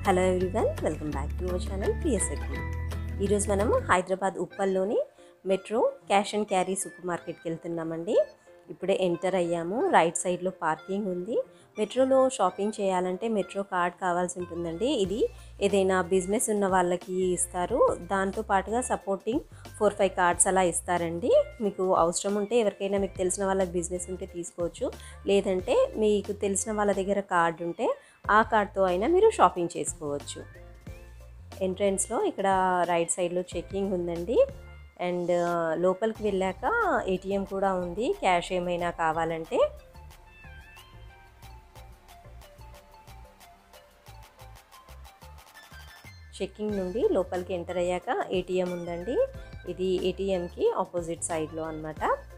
hello everyone welcome back to our channel Priyashakti ఈరోజు మనము హైదరాబాద్ ఉప్పల్లోని Metro cash and carry super మార్కెట్కి వెళ్తున్నామండి ఇప్పుడే ఎంటర్ అయ్యాము రైట్ సైడ్లో పార్కింగ్ ఉంది మెట్రోలో షాపింగ్ చేయాలంటే మెట్రో కార్డ్ కావాల్సి ఉంటుందండి ఇది ఏదైనా బిజినెస్ ఉన్న వాళ్ళకి ఇస్తారు దాంతో పాటుగా సపోర్టింగ్ ఫోర్ ఫైవ్ కార్డ్స్ అలా ఇస్తారండి మీకు అవసరం ఉంటే ఎవరికైనా మీకు తెలిసిన వాళ్ళకి బిజినెస్ ఉంటే తీసుకోవచ్చు లేదంటే మీకు తెలిసిన వాళ్ళ దగ్గర కార్డు ఉంటే ఆ కార్డ్తో అయినా మీరు షాపింగ్ చేసుకోవచ్చు ఎంట్రన్స్లో ఇక్కడ రైట్ సైడ్లో చెక్కింగ్ ఉందండి అండ్ లోపలికి వెళ్ళాక ఏటీఎం కూడా ఉంది క్యాష్ ఏమైనా కావాలంటే చెక్కింగ్ నుండి లోపలికి ఎంటర్ అయ్యాక ఏటీఎం ఉందండి ఇది ఏటీఎంకి ఆపోజిట్ సైడ్లో అనమాట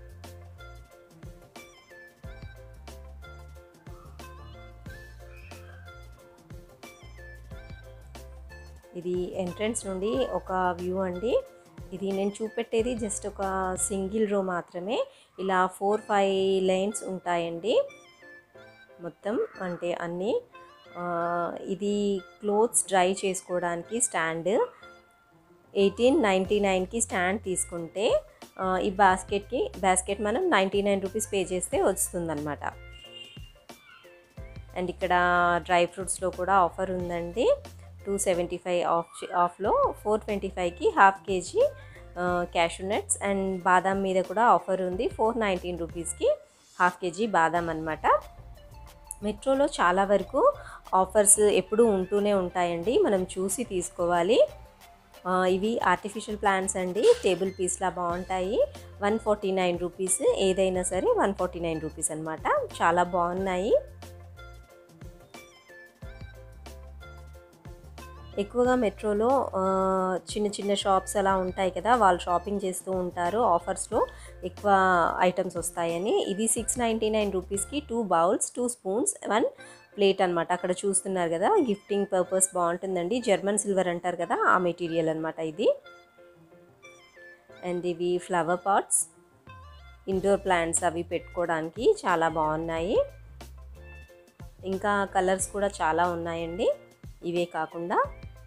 ఇది ఎంట్రన్స్ నుండి ఒక వ్యూ అండి ఇది నేను చూపెట్టేది జస్ట్ ఒక సింగిల్ రో మాత్రమే ఇలా ఫోర్ ఫైవ్ లైన్స్ ఉంటాయండి మొత్తం అంటే అన్నీ ఇది క్లోత్స్ డ్రై చేసుకోవడానికి స్టాండ్ ఎయిటీన్ నైంటీ నైన్కి స్టాండ్ తీసుకుంటే ఈ బాస్కెట్కి బాస్కెట్ మనం నైంటీ నైన్ రూపీస్ పే చేస్తే వస్తుందన్నమాట అండ్ ఇక్కడ డ్రై ఫ్రూట్స్లో కూడా ఆఫర్ ఉందండి టూ సెవెంటీ ఫైవ్ ఆఫ్ ఆఫ్లో ఫోర్ ట్వంటీ ఫైవ్కి half KG cashew nuts and బాదాం మీద కూడా ఆఫర్ ఉంది ఫోర్ నైంటీన్ రూపీస్కి హాఫ్ కేజీ బాదాం అనమాట మెట్రోలో చాలా వరకు ఆఫర్స్ ఎప్పుడూ ఉంటూనే ఉంటాయండి మనం చూసి తీసుకోవాలి ఇవి ఆర్టిఫిషియల్ ప్లాంట్స్ అండి టేబుల్ పీస్లా బాగుంటాయి వన్ ఫార్టీ నైన్ రూపీస్ ఏదైనా సరే వన్ ఫార్టీ నైన్ రూపీస్ అనమాట చాలా బాగున్నాయి ఎక్కువగా మెట్రోలో చిన్న చిన్న షాప్స్ అలా ఉంటాయి కదా వాళ్ళు షాపింగ్ చేస్తూ ఉంటారు ఆఫర్స్లో ఎక్కువ ఐటమ్స్ వస్తాయని ఇది సిక్స్ నైంటీ నైన్ రూపీస్కి two bowls two spoons one plate అనమాట అక్కడ చూస్తున్నారు కదా గిఫ్టింగ్ పర్పస్ బాగుంటుందండి జర్మన్ సిల్వర్ అంటారు కదా ఆ మెటీరియల్ అనమాట ఇది అండ్ ఇవి ఫ్లవర్ పాట్స్ ఇండోర్ ప్లాంట్స్ అవి పెట్టుకోవడానికి చాలా బాగున్నాయి ఇంకా కలర్స్ కూడా చాలా ఉన్నాయండి ఇవే కాకుండా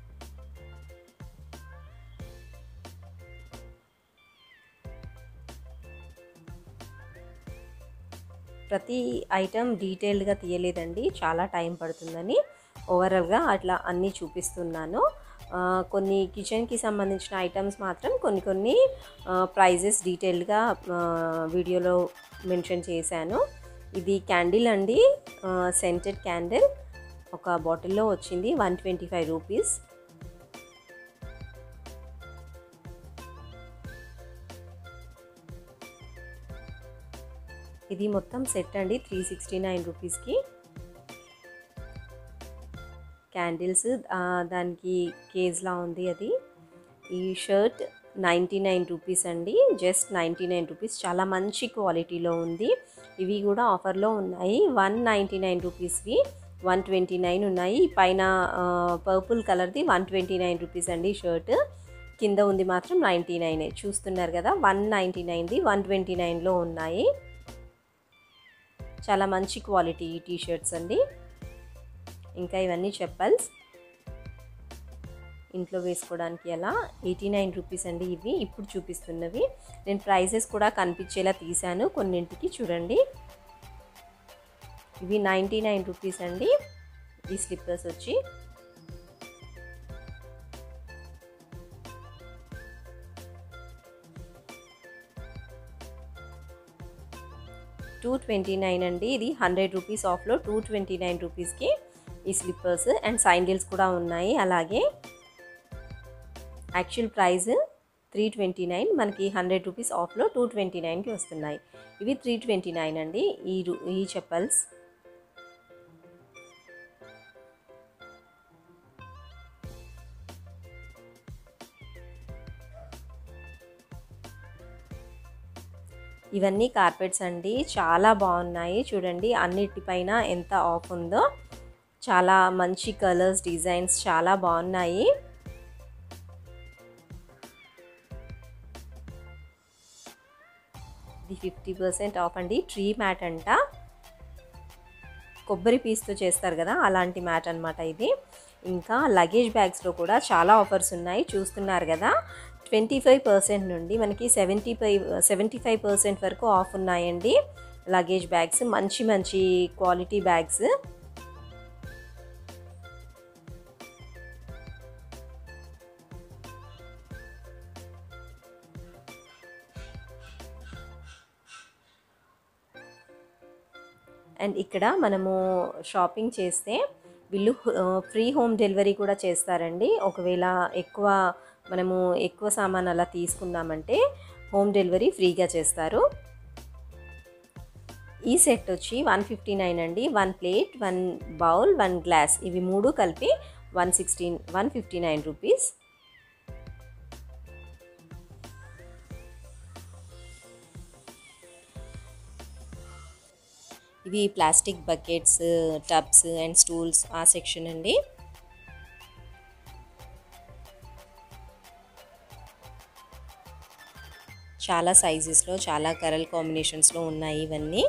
ప్రతి ఐటెం డీటెయిల్డ్గా తీయలేదండి చాలా టైం పడుతుందని ఓవరాల్గా అట్లా అన్నీ చూపిస్తున్నాను కొన్ని కిచెన్కి సంబంధించిన ఐటమ్స్ మాత్రం కొన్ని కొన్ని ప్రైజెస్ డీటెయిల్డ్గా వీడియోలో మెన్షన్ చేశాను ఇది క్యాండిల్ అండి సెంటెడ్ క్యాండిల్ ఒక బాటిల్లో వచ్చింది వన్ ట్వంటీ ఫైవ్ రూపీస్ ఇది మొత్తం సెట్ అండి త్రీ సిక్స్టీ నైన్ రూపీస్కి క్యాండిల్స్ దానికి కేజ్లా ఉంది అది ఈ షర్ట్ నైంటీ నైన్ రూపీస్ అండి జస్ట్ నైంటీ నైన్ రూపీస్ చాలా మంచి క్వాలిటీలో ఉంది ఇవి కూడా ఆఫర్లో ఉన్నాయి వన్ నైంటీ నైన్ రూపీస్వి వన్ ట్వంటీ నైన్ ఉన్నాయి పైన పర్పుల్ కలర్ది వన్ ట్వంటీ నైన్ రూపీస్ అండి షర్ట్ కింద ఉంది మాత్రం నైంటీ నైన్ చూస్తున్నారు కదా వన్ నైంటీ నైన్ది వన్ ట్వంటీ నైన్లో ఉన్నాయి చాలా మంచి క్వాలిటీ టీ షర్ట్స్ అండి ఇంకా ఇవన్నీ చెప్పల్స్ ఇంట్లో వేసుకోవడానికి అలా ఎయిటీ నైన్ రూపీస్ అండి ఇవి ఇప్పుడు చూపిస్తున్నవి నేను ప్రైజెస్ కూడా కనిపించేలా తీశాను కొన్నింటికి చూడండి ఇవి నైంటీ నైన్ రూపీస్ అండి ఈ స్లిప్పర్స్ వచ్చి టూ ట్వంటీ నైన్ అండి ఇది హండ్రెడ్ రూపీస్ ఆఫ్లో టూ ట్వంటీ నైన్ రూపీస్కి ఈ స్లిప్పర్స్ అండ్ సైండిల్స్ కూడా ఉన్నాయి అలాగే actual price three twenty nine మనకి హండ్రెడ్ రూపీస్ ఆఫ్లో టూ ట్వంటీ నైన్కి వస్తున్నాయి ఇవి త్రీ ట్వంటీ నైన్ అండి ఈ ఈ చెప్పల్స్ ఇవన్నీ కార్పెట్స్ అండి చాలా బాగున్నాయి చూడండి అన్నిటిపైన ఎంత ఆఫ్ ఉందో చాలా మంచి కలర్స్ డిజైన్స్ చాలా బాగున్నాయి ఇది ఫిఫ్టీ పర్సెంట్ ఆఫ్ అండి ట్రీ మ్యాట్ అంట కొబ్బరి పీస్తో చేస్తారు కదా అలాంటి మ్యాట్ అనమాట ఇది ఇంకా లగేజ్ బ్యాగ్స్లో కూడా చాలా ఆఫర్స్ ఉన్నాయి చూస్తున్నారు కదా ట్వంటీ ఫైవ్ పర్సెంట్ నుండి మనకి seventy five seventy five percent వరకు ఆఫ్ ఉన్నాయండి లగేజ్ బ్యాగ్స్ మంచి మంచి క్వాలిటీ బ్యాగ్స్ అండ్ ఇక్కడ మనము షాపింగ్ చేస్తే వీళ్ళు ఫ్రీ హోమ్ డెలివరీ కూడా చేస్తారండి ఒకవేళ ఎక్కువ మనము ఎక్కువ సామాన్ అలా తీసుకున్నామంటే హోమ్ డెలివరీ ఫ్రీగా చేస్తారు ఈ సెట్ వచ్చి వన్ ఫిఫ్టీ నైన్ అండి one plate one bowl one glass ఇవి మూడు కలిపి one sixteen one fifty nine rupees ఇవి plastic buckets tubs and stools ఆ సెక్షన్ అండి చాలా సైజెస్లో చాలా కలర్ కాంబినేషన్స్లో ఉన్నాయి ఇవన్నీ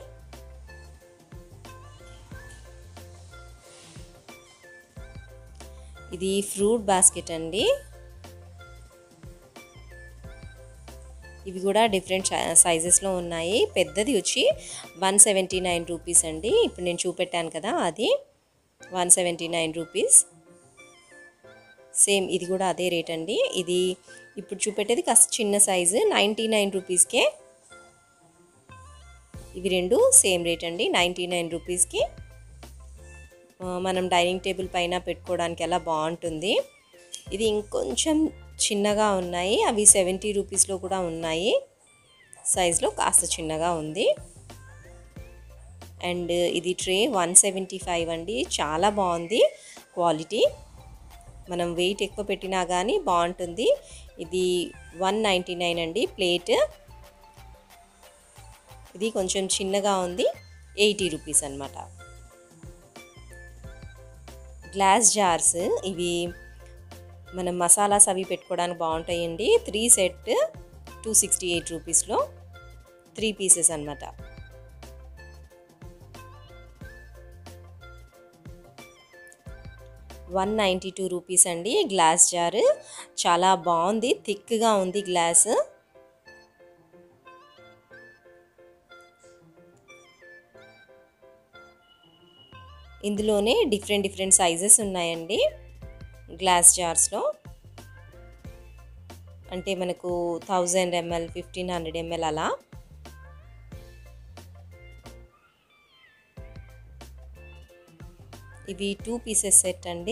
ఇది ఫ్రూట్ బాస్కెట్ అండి ఇవి కూడా డిఫరెంట్ సైజెస్లో ఉన్నాయి పెద్దది వచ్చి వన్ సెవెంటీ నైన్ రూపీస్ అండి ఇప్పుడు నేను చూపెట్టాను కదా అది one seventy nine rupees same ఇది కూడా అదే రేట్ అండి ఇది ఇప్పుడు చూపెట్టేది కాస్త చిన్న సైజు నైంటీ నైన్ రూపీస్కే ఇవి రెండు సేమ్ రేట్ అండి నైంటీ నైన్ రూపీస్కి మనం డైనింగ్ టేబుల్ పైన పెట్టుకోవడానికి అలా బాగుంటుంది ఇది ఇంకొంచెం చిన్నగా ఉన్నాయి అవి సెవెంటీ రూపీస్లో కూడా ఉన్నాయి సైజులో కాస్త చిన్నగా ఉంది అండ్ ఇది ట్రే వన్ సెవెంటీ ఫైవ్ అండి చాలా బాగుంది క్వాలిటీ మనం వెయిట్ ఎక్కువ పెట్టినా కానీ బాగుంటుంది ఇది వన్ నైంటీ నైన్ అండి ప్లేట్ ఇది కొంచెం చిన్నగా ఉంది ఎయిటీ రూపీస్ అనమాట గ్లాస్ జార్స్ ఇవి మనం మసాలాస్ అవి పెట్టుకోవడానికి బాగుంటాయండి three set two sixty eight రూపీస్లో త్రీ పీసెస్ అనమాట వన్ నైంటీ టూ రూపీస్ అండి గ్లాస్ జార్ చాలా బాగుంది థిక్గా ఉంది గ్లాస్ ఇందులోనే డిఫరెంట్ డిఫరెంట్ సైజెస్ ఉన్నాయండి గ్లాస్ జార్స్లో అంటే మనకు thousand ML fifteen hundred ML అలా ఇవి టూ పీసెస్ సెట్ అండి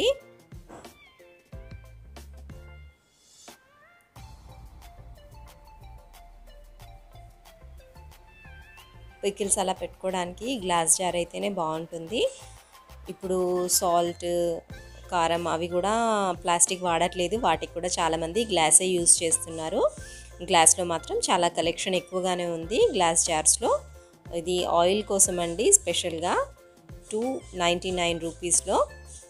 పికిల్స్ అలా పెట్టుకోవడానికి గ్లాస్ జార్ అయితేనే బాగుంటుంది ఇప్పుడు సాల్ట్ కారం అవి కూడా ప్లాస్టిక్ వాడట్లేదు వాటికి కూడా చాలామంది గ్లాసే యూజ్ చేస్తున్నారు గ్లాస్లో మాత్రం చాలా కలెక్షన్ ఎక్కువగానే ఉంది గ్లాస్ జార్స్లో ఇది ఆయిల్ కోసం అండి స్పెషల్గా టూ నైంటీ నైన్ రూపీస్లో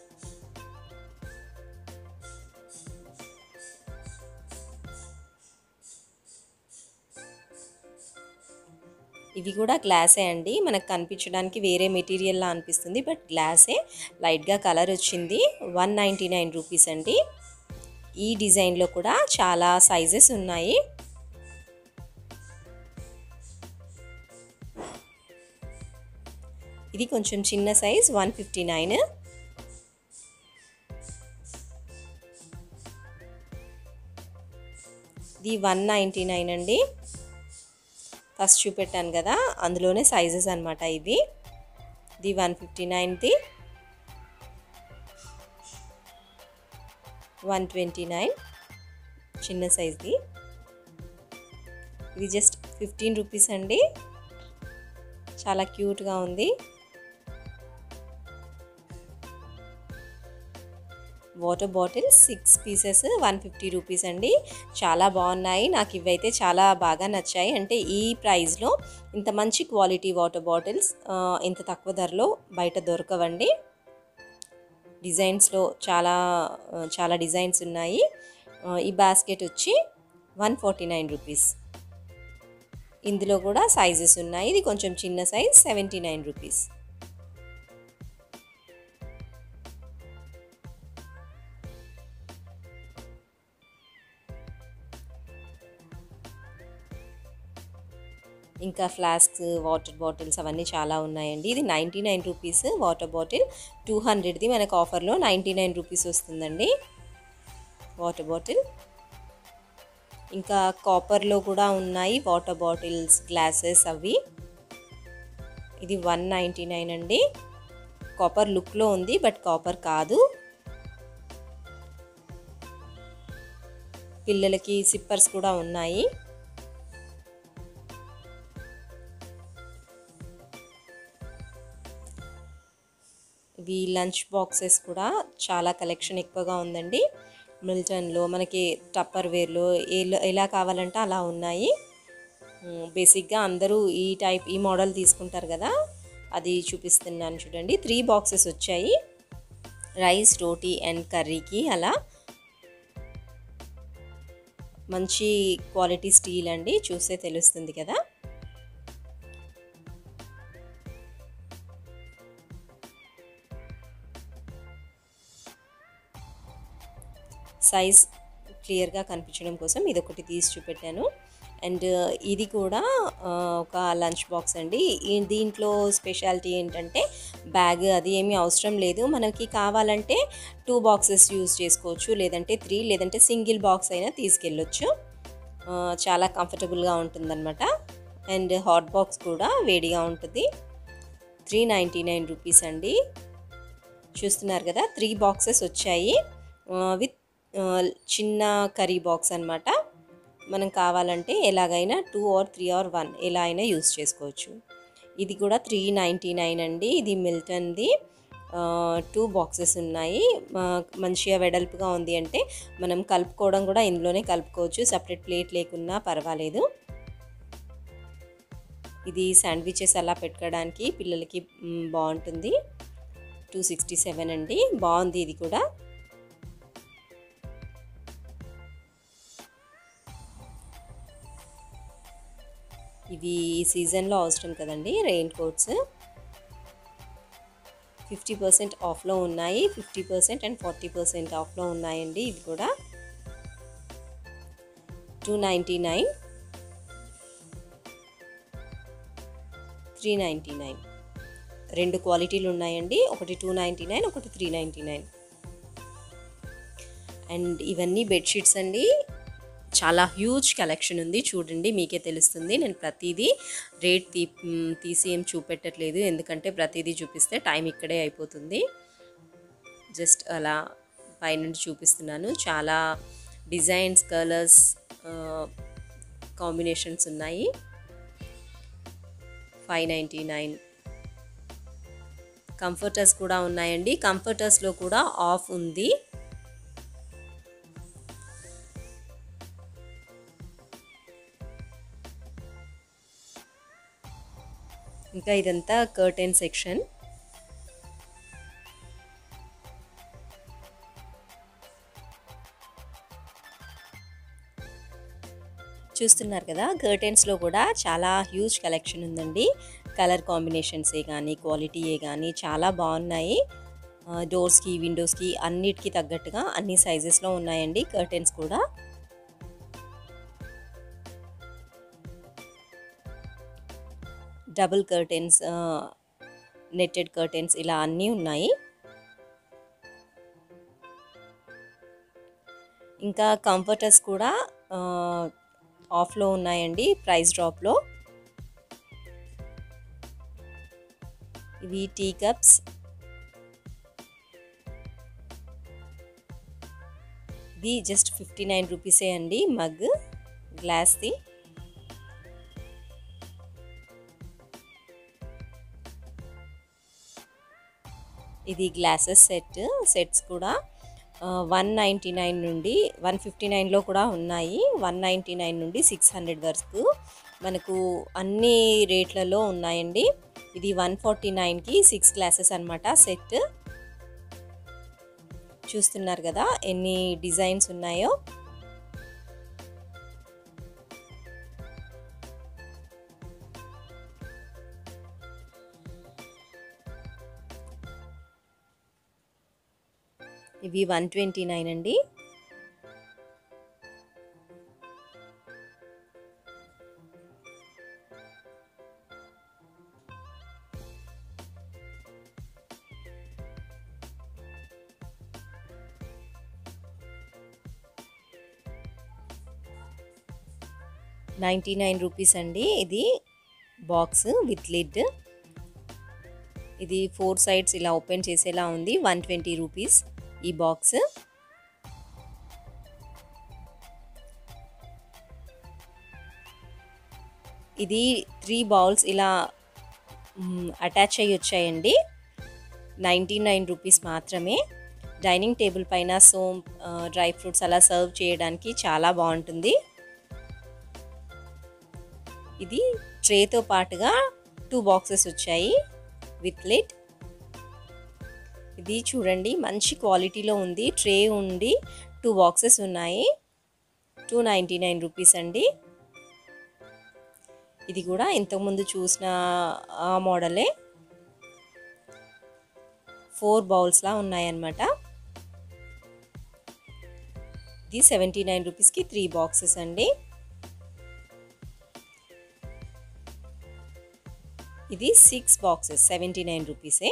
ఇవి కూడా గ్లాసే అండి మనకు కనిపించడానికి వేరే మెటీరియల్లా అనిపిస్తుంది బట్ గ్లాసే లైట్గా కలర్ వచ్చింది వన్ నైంటీ నైన్ రూపీస్ అండి ఈ డిజైన్లో కూడా చాలా సైజెస్ ఉన్నాయి ఇది కొంచెం చిన్న సైజ్ వన్ ఫిఫ్టీ నైన్ ఇది వన్ నైంటీ నైన్ అండి ఫస్ట్ చూపెట్టాను కదా అందులోనే సైజెస్ అనమాట ఇవి ఇది వన్ ఫిఫ్టీ నైన్ది వన్ ట్వంటీ నైన్ చిన్న సైజ్ది ఇది జస్ట్ ఫిఫ్టీన్ రూపీస్ అండి చాలా క్యూట్గా ఉంది water bottle six pieces one fifty rupees అండి చాలా బాగున్నాయి నాకు ఇవైతే చాలా బాగా నచ్చాయి అంటే ఈ ప్రైస్లో ఇంత మంచి క్వాలిటీ వాటర్ బాటిల్స్ ఇంత తక్కువ ధరలో బయట దొరకవండి డిజైన్స్లో చాలా చాలా డిజైన్స్ ఉన్నాయి ఈ బాస్కెట్ వచ్చి వన్ ఫార్టీ నైన్ రూపీస్ ఇందులో కూడా సైజెస్ ఉన్నాయి ఇది కొంచెం చిన్న సైజ్ సెవెంటీ నైన్ రూపీస్ ఇంకా ఫ్లాస్క్స్ వాటర్ బాటిల్స్ అవన్నీ చాలా ఉన్నాయండి ఇది ninety nine rupees water bottle two హండ్రెడ్ది మనకు ఆఫర్లో నైంటీ నైన్ రూపీస్ వస్తుందండి వాటర్ బాటిల్ ఇంకా కాపర్లో కూడా ఉన్నాయి వాటర్ బాటిల్స్ గ్లాసెస్ అవి ఇది వన్ నైంటీ నైన్ అండి కాపర్ లుక్లో ఉంది బట్ కాపర్ కాదు పిల్లలకి సిప్పర్స్ కూడా ఉన్నాయి ఇవి లంచ్ బాక్సెస్ కూడా చాలా కలెక్షన్ ఎక్కువగా ఉందండి మిల్టన్లో మనకి టప్పర్ వేర్లో ఎలా ఎలా కావాలంటే అలా ఉన్నాయి బేసిక్గా అందరూ ఈ టైప్ ఈ మోడల్ తీసుకుంటారు కదా అది చూపిస్తున్నాను చూడండి త్రీ బాక్సెస్ వచ్చాయి రైస్ రోటీ అండ్ కర్రీకి అలా మంచి క్వాలిటీ స్టీల్ అండి చూస్తే తెలుస్తుంది కదా సైజ్ క్లియర్గా కనిపించడం కోసం ఇది ఒకటి తీసి చూపెట్టాను అండ్ ఇది కూడా ఒక లంచ్ బాక్స్ అండి దీంట్లో స్పెషాలిటీ ఏంటంటే బ్యాగ్ అది ఏమీ అవసరం లేదు మనకి కావాలంటే టూ బాక్సెస్ యూజ్ చేసుకోవచ్చు లేదంటే త్రీ లేదంటే సింగిల్ బాక్స్ అయినా తీసుకెళ్ళొచ్చు చాలా కంఫర్టబుల్గా ఉంటుందన్నమాట అండ్ హాట్ బాక్స్ కూడా వేడిగా ఉంటుంది త్రీ నైంటీ నైన్ రూపీస్ అండి చూస్తున్నారు కదా త్రీ బాక్సెస్ వచ్చాయి విత్ చిన్న కర్రీ బాక్స్ అనమాట మనం కావాలంటే ఎలాగైనా two or three or one ఎలా అయినా యూస్ చేసుకోవచ్చు ఇది కూడా త్రీ నైంటీ నైన్ అండి ఇది మిల్టన్ది టూ బాక్సెస్ ఉన్నాయి మంచిగా వెడల్పుగా ఉంది అంటే మనం కలుపుకోవడం కూడా ఇందులోనే కలుపుకోవచ్చు సపరేట్ ప్లేట్ లేకున్నా పర్వాలేదు ఇది శాండ్విచెస్ అలా పెట్టుకోవడానికి పిల్లలకి బాగుంటుంది టూ సిక్స్టీ సెవెన్ అండి బాగుంది ఇది కూడా ఇవి ఈ సీజన్లో అవసరం కదండి రెయిన్ కోట్స్ ఫిఫ్టీ పర్సెంట్ ఆఫ్లో ఉన్నాయి fifty percent and forty percent ఆఫ్లో ఉన్నాయండి ఇవి కూడా two ninety nine three ninety nine రెండు క్వాలిటీలు ఉన్నాయండి ఒకటి టూ నైంటీ నైన్ ఒకటి త్రీ నైంటీ నైన్ అండ్ ఇవన్నీ బెడ్షీట్స్ అండి చాలా హ్యూజ్ కలెక్షన్ ఉంది చూడండి మీకే తెలుస్తుంది నేను ప్రతిదీ రేట్ తీ తీసి ఏం చూపెట్టట్లేదు ఎందుకంటే ప్రతిదీ చూపిస్తే టైం ఇక్కడే అయిపోతుంది జస్ట్ అలా పైనుండి చూపిస్తున్నాను చాలా డిజైన్స్ కలర్స్ కాంబినేషన్స్ ఉన్నాయి ఫైవ్ నైంటీ నైన్ కంఫర్టర్స్ కూడా ఉన్నాయండి కంఫర్టర్స్లో కూడా ఆఫ్ ఉంది ఇంకా ఇదంతా కర్టెన్ సెక్షన్ చూస్తున్నారు కదా కర్టెన్స్లో కూడా చాలా హ్యూజ్ కలెక్షన్ ఉందండి కలర్ కాంబినేషన్సే కానీ క్వాలిటీయే కానీ చాలా బాగున్నాయి డోర్స్కి విండోస్కి అన్నిటికీ తగ్గట్టుగా అన్ని సైజెస్లో ఉన్నాయండి కర్టెన్స్ కూడా డబుల్ కర్టెన్స్ నెట్టెడ్ కర్టెన్స్ ఇలా అన్నీ ఉన్నాయి ఇంకా కంఫర్టర్స్ కూడా ఆఫ్లో ఉన్నాయండి ప్రైస్ డ్రాప్లో ఇవి టీ కప్స్ ఇది జస్ట్ ఫిఫ్టీ నైన్ రూపీసే అండి మగ్ గ్లాస్ది ఇది గ్లాసెస్ సెట్ సెట్స్ కూడా వన్ నైంటీ నైన్ నుండి వన్ ఫిఫ్టీ నైన్లో కూడా ఉన్నాయి వన్ నైంటీ నైన్ నుండి సిక్స్ హండ్రెడ్ వరకు మనకు అన్ని రేట్లలో ఉన్నాయండి ఇది వన్ ఫార్టీ నైన్కి సిక్స్ గ్లాసెస్ అనమాట సెట్ చూస్తున్నారు కదా ఎన్ని డిజైన్స్ ఉన్నాయో ఇవి వన్ ట్వంటీ నైన్ అండి నైంటీ నైన్ రూపీస్ అండి ఇది బాక్స్ విత్ లిడ్ ఇది ఫోర్ సైడ్స్ ఇలా ఓపెన్ చేసేలా ఉంది వన్ ట్వంటీ రూపీస్ ఈ బాక్స్ ఇది త్రీ బౌల్స్ ఇలా అటాచ్ అయ్యి వచ్చాయండి నైంటీ నైన్ రూపీస్ మాత్రమే డైనింగ్ టేబుల్ పైన సోమ్ డ్రై ఫ్రూట్స్ అలా సర్వ్ చేయడానికి చాలా బాగుంటుంది ఇది ట్రేతో పాటుగా టూ బాక్సెస్ వచ్చాయి విత్ లిట్ ఇది చూడండి మంచి క్వాలిటీలో ఉంది ట్రే ఉండి టూ బాక్సెస్ ఉన్నాయి టూ నైంటీ నైన్ రూపీస్ అండి ఇది కూడా ఇంతకుముందు చూసిన ఆ మోడలే ఫోర్ బౌల్స్లా ఉన్నాయన్నమాట ఇది సెవెంటీ నైన్ రూపీస్కి త్రీ బాక్సెస్ అండి ఇది సిక్స్ బాక్సెస్ సెవెంటీ నైన్ రూపీసే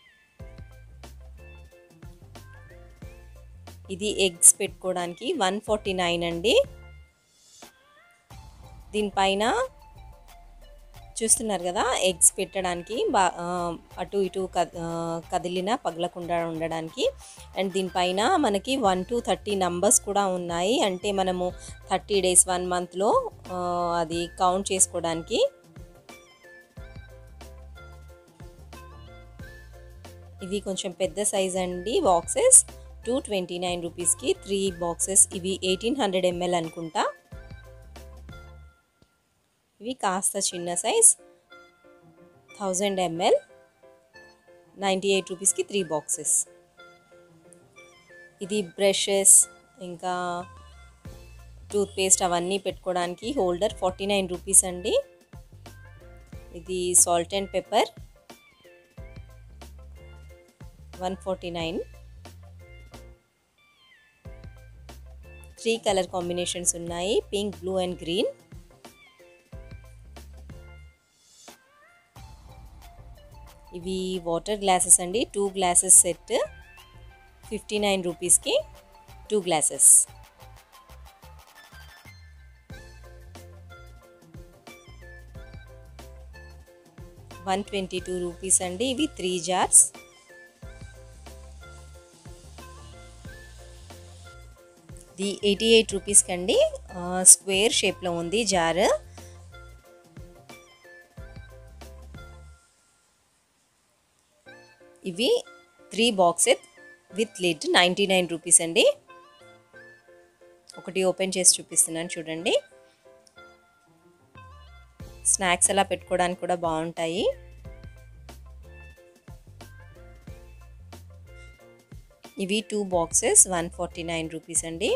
ఇది ఎగ్స్ పెట్టుకోవడానికి వన్ ఫార్టీ నైన్ అండి దీనిపైన చూస్తున్నారు కదా ఎగ్స్ పెట్టడానికి బా అటు ఇటు కదిలిన పగలకుండా ఉండడానికి అండ్ దీనిపైన మనకి వన్ టు థర్టీ నంబర్స్ కూడా ఉన్నాయి అంటే మనము థర్టీ డేస్ వన్ మంత్లో అది కౌంట్ చేసుకోవడానికి ఇవి కొంచెం పెద్ద సైజ్ అండి బాక్సెస్ టూ ట్వంటీ నైన్ రూపీస్కి త్రీ బాక్సెస్ ఇవి ఎయిటీన్ హండ్రెడ్ ఎంఎల్ అనుకుంటా ఇవి కాస్త చిన్న size thousand ML ninety eight రూపీస్కి త్రీ బాక్సెస్ ఇది బ్రషెస్ ఇంకా టూత్పేస్ట్ అవన్నీ పెట్టుకోవడానికి హోల్డర్ ఫార్టీ నైన్ రూపీస్ అండి ఇది salt and pepper one forty nine three colour combinations ఉన్నాయి పింక్ బ్లూ అండ్ గ్రీన్ ఇవి వాటర్ గ్లాసెస్ అండి two glasses set fifty nine రూపీస్కి two glasses one twenty two rupees అండి ఇవి త్రీ జార్స్ ఇది eighty eight రూపీస్కి అండి స్క్వేర్ షేప్లో ఉంది జార్ ఇవి three boxes with lid ninety nine rupees అండి ఒకటి ఓపెన్ చేసి చూపిస్తున్నాను చూడండి స్నాక్స్ అలా పెట్టుకోవడానికి కూడా బాగుంటాయి ఇవి two boxes one forty nine rupees అండి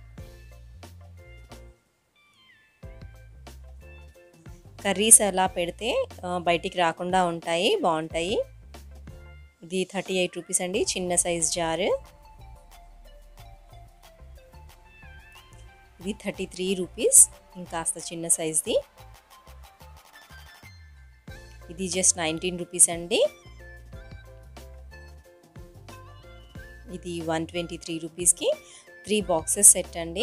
కర్రీస్ అలా పెడితే బయటికి రాకుండా ఉంటాయి బాగుంటాయి ఇది థర్టీ ఎయిట్ రూపీస్ అండి చిన్న సైజ్ జార్ ఇది థర్టీ త్రీ రూపీస్ ఇంకాస్త చిన్న సైజ్ది ఇది జస్ట్ నైన్టీన్ రూపీస్ అండి ఇది వన్ ట్వంటీ త్రీ రూపీస్కి త్రీ బాక్సెస్ సెట్ అండి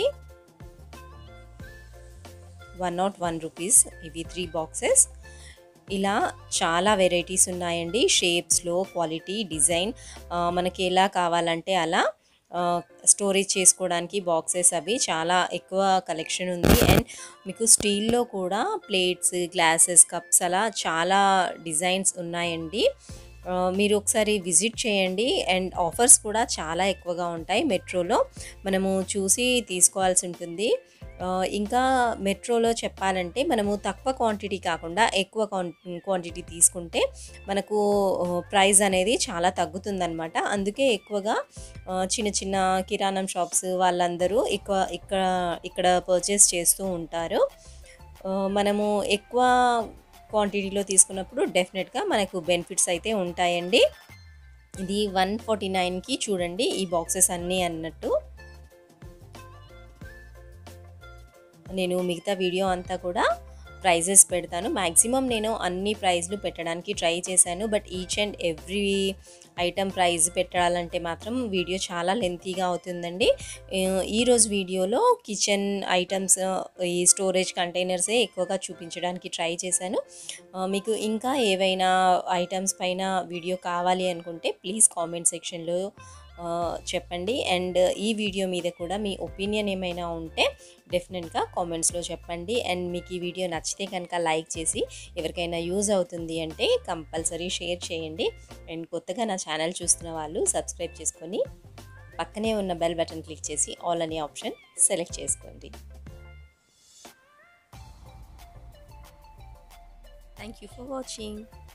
వన్ నాట్ వన్ రూపీస్ ఇవి త్రీ బాక్సెస్ ఇలా చాలా వెరైటీస్ ఉన్నాయండి షేప్స్లో క్వాలిటీ డిజైన్ మనకి ఎలా కావాలంటే అలా స్టోరేజ్ చేసుకోవడానికి బాక్సెస్ అవి చాలా ఎక్కువ కలెక్షన్ ఉంది అండ్ మీకు స్టీల్లో కూడా ప్లేట్స్ గ్లాసెస్ కప్స్ అలా చాలా డిజైన్స్ ఉన్నాయండి మీరు ఒకసారి విజిట్ చేయండి అండ్ ఆఫర్స్ కూడా చాలా ఎక్కువగా ఉంటాయి మెట్రోలో మనము చూసి తీసుకోవాల్సి ఉంటుంది ఇంకా మెట్రోలో చెప్పాలంటే మనము తక్కువ క్వాంటిటీ కాకుండా ఎక్కువ క్వాంటిటీ తీసుకుంటే మనకు ప్రైస్ అనేది చాలా తగ్గుతుందనమాట అందుకే ఎక్కువగా చిన్న చిన్న కిరాణం షాప్స్ వాళ్ళందరూ ఎక్కువ ఇక్కడ ఇక్కడ పర్చేస్ చేస్తూ ఉంటారు మనము ఎక్కువ క్వాంటిటీలో తీసుకున్నప్పుడు డెఫినెట్గా మనకు బెనిఫిట్స్ అయితే ఉంటాయండి ఇది వన్ ఫార్టీ నైన్కి చూడండి ఈ బాక్సెస్ అన్నీ అన్నట్టు నేను మిగతా వీడియో అంతా కూడా ప్రైజెస్ పెడతాను మ్యాక్సిమం నేను అన్ని ప్రైజ్లు పెట్టడానికి ట్రై చేశాను but each and every item price పెట్టాలంటే మాత్రం వీడియో చాలా లెంతీగా అవుతుందండి ఆ, ఈరోజు వీడియోలో కిచెన్ ఐటమ్స్ ఈ స్టోరేజ్ కంటైనర్సే ఎక్కువగా చూపించడానికి ట్రై చేశాను ఆ, మీకు ఇంకా ఏవైనా ఐటమ్స్ పైన వీడియో కావాలి అనుకుంటే ప్లీజ్ కామెంట్ సెక్షన్లో ఆ, చెప్పండి అండ్ ఈ వీడియో మీద కూడా మీ ఒపీనియన్ ఏమైనా ఉంటే డెఫినెట్గా కామెంట్స్లో చెప్పండి అండ్ మీకు ఈ వీడియో నచ్చితే కనుక లైక్ చేసి ఎవరికైనా యూజ్ అవుతుంది అంటే కంపల్సరీ షేర్ చేయండి అండ్ కొత్తగా నా ఛానల్ చూస్తున్న వాళ్ళు సబ్స్క్రైబ్ చేసుకొని పక్కనే ఉన్న బెల్ బటన్ క్లిక్ చేసి ఆల్ అనే ఆప్షన్ సెలెక్ట్ చేసుకోండి థ్యాంక్ యూ ఫర్ వాచింగ్